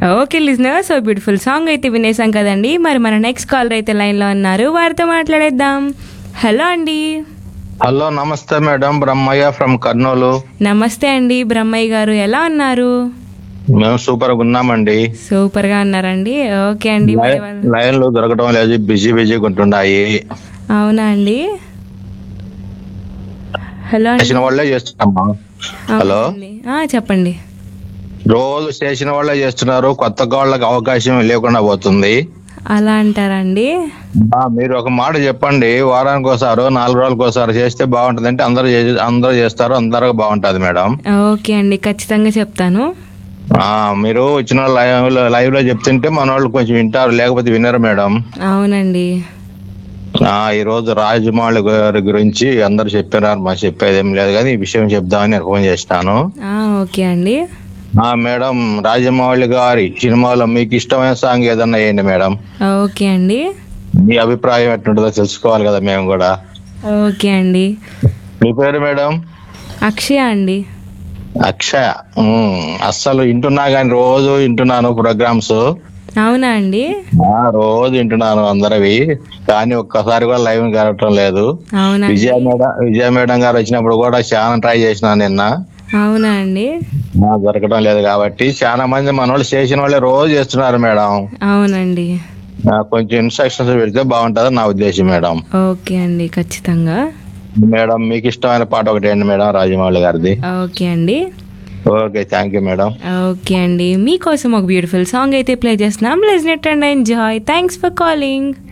Okay listener so beautiful song అయితే వినేసాం కదండి మరి మన నెక్స్ట్ కాలర్ అయితే లైన్లో ఉన్నారు వారితో మాట్లాడేద్దాం హలో అండి హలో నమస్తే మేడం బ్రహ్మయ్య ఫ్రమ్ కర్నూలు నమస్తే అండి బ్రహ్మయ్య గారు ఎలా ఉన్నారు మేము సూపర్ గా ఉన్నామండి సూపర్ గా ఉన్నారండి ఓకే అండి మరి వాళ్ళ- లైన్లు దొరకడం లేదు బిజీ బిజీగా ఉంటున్నాయి అవునా అండి హలో అండి చేసిన వాళ్ళే చేస్తున్నామా హలో అవునండి. ఆ, చెప్పండి రోజు చేసిన వాళ్ళే చేస్తున్నారు కొత్త వాళ్ళకి అవకాశం లేకుండా పోతుంది అలా అంటారండి ఆ, మీరు ఒక మాట చెప్పండి వారానికి ఒకసారి నాలుగు రోజులకు ఒకసారి చేస్తే బాగుంటుంది అంటే అందరూ చే- అందరూ చేస్తారు అందరూ బాగుంటది మేడం ఓకే అండి ఖచ్చితంగా చెప్తాను ఆ మీరు ఇచ్చిన లైవ్ లో లైవ్ లో చెప్తుంటే మన వాళ్ళు కొంచెం వింటారు లేకపోతే వినరు మేడం అవునండి ఆ ఈ రోజు రాజమౌళి గారి గురించి అందరు చెప్పినారు మా చెప్పేది ఏం లేదు కానీ ఈ విషయం చెప్దామని నేను ఫోన్ చేసినాను ఆ, ఓకే అండి ఆ మేడం రాజమౌళి గారి సినిమాలో మీకు ఇష్టమైన సాంగ్ ఏదన్నా వేయండి మేడం ఓకే అండి మీ అభిప్రాయం ఎట్లుంటుందో తెలుసుకోవాలి కదా మేము కూడా ఓకే అండి మీ పేరు మేడం అక్షయ అండి అక్షయ ఉమ్, అస్సలు వింటున్నా కానీ రోజు వింటున్నాను ప్రోగ్రామ్స్ అవునా అండి ఆ రోజు వింటున్నాను అందరివి కానీ ఒక్కసారి కూడా లైవ్ కలగటం లేదు అవునా విజయ మేడం విజయ మేడం గారు వచ్చినప్పుడు కూడా చాలా ట్రై చేసిన నిన్న అవునా అండి ఆ, దొరకడం లేదు కాబట్టి చాలా మంది మన వాళ్ళు చేసిన వాళ్ళే రోజు చేస్తున్నారు మేడం అవునండి ఆ, కొంచెం ఇన్స్ట్రక్షన్స్ పెడితే బాగుంటుంది నా ఉద్దేశం మేడం ఓకే అండి ఖచ్చితంగా మేడం మీకు ఇష్టమైన పాట ఒకటి ఏంటి మేడం రాజమౌళి గారిది ఓకే అండి okay thank you madam okay అండి మీకోసం ఒక బ్యూటిఫుల్ సాంగ్ అయితే ప్లే చేస్తున్నాం listen and enjoy thanks for calling